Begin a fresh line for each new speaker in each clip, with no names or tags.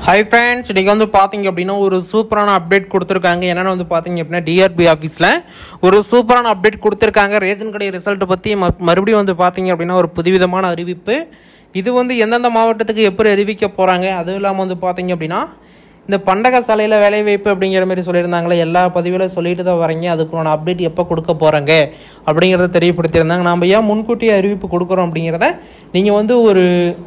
hi friends இன்றைக்கி வந்து பார்த்தீங்க அப்படின்னா ஒரு சூப்பரான அப்டேட் கொடுத்துருக்காங்க என்னென்னு வந்து பார்த்தீங்க அப்படின்னா டிஆர்பி ஆஃபீஸில் ஒரு சூப்பரான அப்டேட் கொடுத்துருக்காங்க ரேஷன் கடை ரிசல்ட்டை பற்றி ம மறுபடியும் வந்து பார்த்தீங்க அப்படின்னா ஒரு புதுவிதமான அறிவிப்பு இது வந்து எந்தெந்த மாவட்டத்துக்கு எப்படி அறிவிக்க போகிறாங்க அதுவும் இல்லாமல் வந்து பார்த்தீங்க அப்படின்னா இந்த பண்டக சாலையில் வேலைவாய்ப்பு அப்படிங்கிற மாதிரி சொல்லியிருந்தாங்களே எல்லா பதிவிலும் சொல்லிட்டு தான் வரீங்க அதுக்கான அப்டேட் எப்போ கொடுக்க போகிறாங்க அப்படிங்கிறத தெரியப்படுத்தியிருந்தாங்க நாம் ஏன் முன்கூட்டியே அறிவிப்பு கொடுக்குறோம் அப்படிங்கிறத நீங்கள் வந்து ஒரு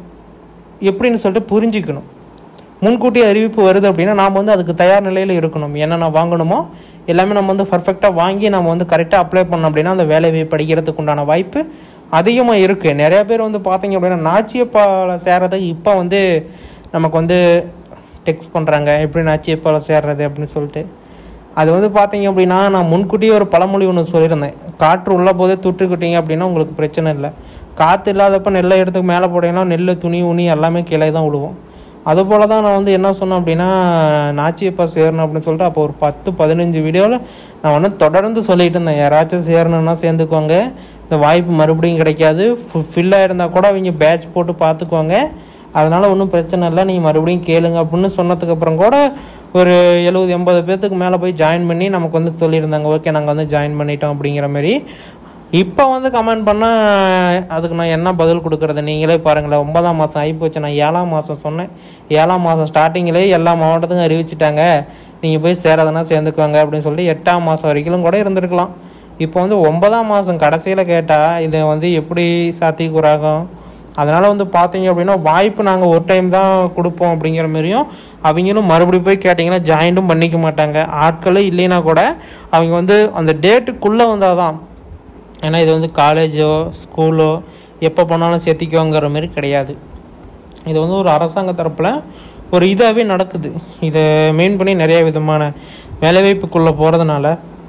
எப்படின்னு சொல்லிட்டு புரிஞ்சுக்கணும் முன்கூட்டி அறிவிப்பு வருது அப்படின்னா நாம் வந்து அதுக்கு தயார் நிலையில் இருக்கணும் என்னென்ன வாங்கணுமோ எல்லாமே நம்ம வந்து பர்ஃபெக்டாக வாங்கி நம்ம வந்து கரெக்டாக அப்ளை பண்ணோம் அப்படின்னா அந்த வேலையை படிக்கிறதுக்கு உண்டான வாய்ப்பு அதிகமாக இருக்குது நிறைய பேர் வந்து பார்த்தீங்க அப்படின்னா நாச்சியப்பாவில் சேர்றதுக்கு இப்போ வந்து நமக்கு வந்து டெக்ஸ்ட் பண்ணுறாங்க எப்படி நாச்சியப்பாவில் சேர்றது அப்படின்னு சொல்லிட்டு அது வந்து பார்த்தீங்க அப்படின்னா நான் முன்கூட்டியே ஒரு பழமொழி ஒன்று சொல்லியிருந்தேன் காற்று உள்ள போதே துட்டுக்கிட்டீங்க அப்படின்னா உங்களுக்கு பிரச்சனை இல்லை காற்று இல்லாதப்ப நெல்லை எடுத்து மேலே போட்டீங்கன்னா நெல் துணி உனி எல்லாமே கீழே தான் விழுவோம் அதுபோல் தான் நான் வந்து என்ன சொன்னேன் அப்படின்னா நாச்சியப்பா சேரணும் அப்படின்னு சொல்லிட்டு அப்போ ஒரு பத்து பதினஞ்சு வீடியோவில் நான் வந்து தொடர்ந்து சொல்லிட்டு இருந்தேன் யாராச்சும் சேரணுன்னா சேர்ந்துக்குவாங்க இந்த வாய்ப்பு மறுபடியும் கிடைக்காது ஃபில்லாக இருந்தால் கூட அவங்க பேட்ச் போட்டு பார்த்துக்குவாங்க அதனால் ஒன்றும் பிரச்சனை இல்லை நீங்கள் மறுபடியும் கேளுங்க அப்படின்னு சொன்னதுக்கப்புறம் கூட ஒரு எழுபது எண்பது பேர்த்துக்கு மேலே போய் ஜாயின் பண்ணி நமக்கு வந்து சொல்லியிருந்தாங்க ஓகே நாங்கள் வந்து ஜாயின் பண்ணிட்டோம் அப்படிங்கிற மாதிரி இப்போ வந்து கமெண்ட் பண்ணால் அதுக்கு நான் என்ன பதில் கொடுக்குறது நீங்களே பாருங்களேன் ஒன்பதாம் மாதம் ஆகிப்போச்சு நான் ஏழாம் மாதம் சொன்னேன் ஏழாம் மாதம் ஸ்டார்டிங்கிலே எல்லா மாவட்டத்துக்கும் அறிவிச்சிட்டாங்க நீங்கள் போய் சேரதுனா சேர்ந்துக்குவாங்க அப்படின்னு சொல்லிட்டு எட்டாம் மாதம் வரைக்கும் கூட இருந்திருக்கலாம் இப்போ வந்து ஒன்பதாம் மாதம் கடைசியில் கேட்டால் இதை வந்து எப்படி சாத்தியக்கூறாகும் அதனால் வந்து பார்த்தீங்க அப்படின்னா வாய்ப்பு நாங்கள் ஒரு டைம் தான் கொடுப்போம் அப்படிங்கிற மாதிரியும் அவங்களும் மறுபடியும் போய் கேட்டிங்கன்னா ஜாயின்ட்டும் பண்ணிக்க மாட்டாங்க ஆட்களே இல்லைன்னா கூட அவங்க வந்து அந்த டேட்டுக்குள்ளே வந்தால் தான் ஏன்னா இது வந்து காலேஜோ ஸ்கூலோ எப்போ போனாலும் சேர்த்திக்குவாங்கிற மாதிரி கிடையாது இது வந்து ஒரு அரசாங்க தரப்பில் ஒரு இதாகவே நடக்குது இதை மெயின் பண்ணி நிறைய விதமான வேலைவாய்ப்புக்குள்ளே போகிறதுனால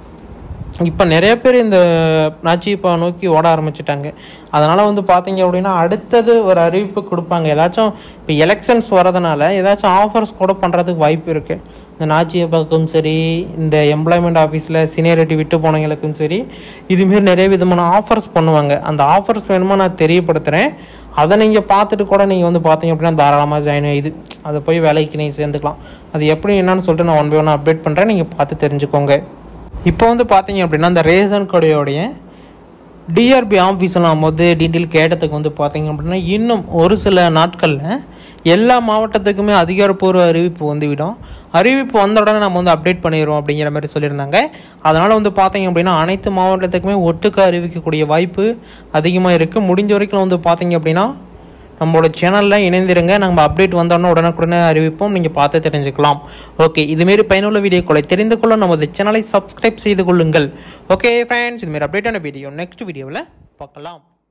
இப்போ நிறைய பேர் இந்த நாச்சிப்பா நோக்கி ஓட ஆரம்பிச்சிட்டாங்க அதனால் வந்து பார்த்தீங்க அப்படின்னா அடுத்தது ஒரு அறிவிப்பு கொடுப்பாங்க ஏதாச்சும் இப்போ எலெக்ஷன்ஸ் வரதுனால ஏதாச்சும் ஆஃபர்ஸ் கூட பண்ணுறதுக்கு வாய்ப்பு இருக்குது இந்த நாச்சியப்பாக்கும் சரி இந்த எம்ப்ளாய்மெண்ட் ஆஃபீஸில் சீனியாரிட்டி விட்டு போனவங்களுக்கும் சரி இதுமாரி நிறைய விதமான ஆஃபர்ஸ் பண்ணுவாங்க அந்த ஆஃபர்ஸ் வேணுமா நான் தெரியப்படுத்துகிறேன் அதை நீங்கள் பார்த்துட்டு கூட நீங்கள் வந்து பார்த்தீங்க அப்படின்னா தாராளமாக ஜாயின் ஆகிது அதை போய் வேலைக்கு நீங்கள் சேர்ந்துக்கலாம் அது எப்படி என்னன்னு சொல்லிட்டு நான் ஒன் பை ஒன் அப்டேட் பண்ணுறேன் நீங்கள் பார்த்து தெரிஞ்சுக்கோங்க இப்போ வந்து பார்த்தீங்க அப்படின்னா இந்த ரேஷன் கடையோடைய டிஆர்பி ஆஃபீஸில் போது டீட்டெயில் கேட்டதுக்கு வந்து பார்த்தீங்க அப்படின்னா இன்னும் ஒரு சில நாட்களில் எல்லா மாவட்டத்துக்குமே அதிகாரப்பூர்வ அறிவிப்பு வந்துவிடும் அறிவிப்பு வந்த உடனே நம்ம வந்து அப்டேட் பண்ணிடுவோம் அப்படிங்கிற மாதிரி சொல்லியிருந்தாங்க அதனால் வந்து பார்த்தீங்க அப்படின்னா அனைத்து மாவட்டத்துக்குமே ஒட்டுக்க அறிவிக்கக்கூடிய வாய்ப்பு அதிகமாக இருக்குது முடிஞ்ச வரைக்கும் வந்து பார்த்தீங்க அப்படின்னா நம்மளோட சேனலில் இணைந்திருங்க நம்ம அப்டேட் வந்தோடனே உடனுக்குடனே அறிவிப்போம் நீங்கள் பார்த்து தெரிஞ்சுக்கலாம் ஓகே இதுமாரி பயனுள்ள வீடியோக்களை தெரிந்து கொள்ள நமது சேனலை சப்ஸ்கிரைப் செய்து கொள்ளுங்கள் ஓகே ஃப்ரெண்ட்ஸ் இதுமாரி அப்டேட்டான வீடியோ நெக்ஸ்ட் வீடியோவில் பார்க்கலாம்